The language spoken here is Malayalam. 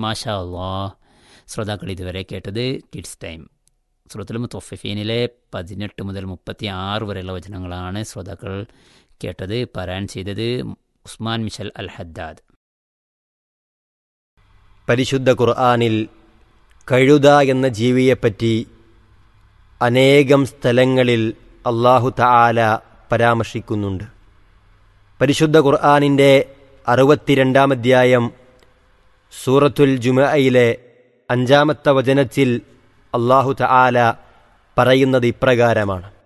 മാഷാ അള്ളാ ശ്രോതാക്കൾ ഇതുവരെ കേട്ടത് കിഡ്സ് ടൈം സുറത്തുൽ മുത്തഫീനിലെ പതിനെട്ട് മുതൽ മുപ്പത്തി ആറ് വരെയുള്ള വചനങ്ങളാണ് ശ്രോതാക്കൾ കേട്ടത് പാരായണം ചെയ്തത് ഉസ്മാൻ മിഷൽ അൽ ഹദ്ദാദ് പരിശുദ്ധ ഖുർആാനിൽ കഴുത എന്ന ജീവിയെപ്പറ്റി അനേകം സ്ഥലങ്ങളിൽ അള്ളാഹു തആല പരാമർശിക്കുന്നുണ്ട് പരിശുദ്ധ ഖുർആാനിൻ്റെ അറുപത്തിരണ്ടാം അധ്യായം സൂറത്തുൽ ജുമയിലെ അഞ്ചാമത്തെ വചനത്തിൽ അള്ളാഹു തആല പറയുന്നത് ഇപ്രകാരമാണ്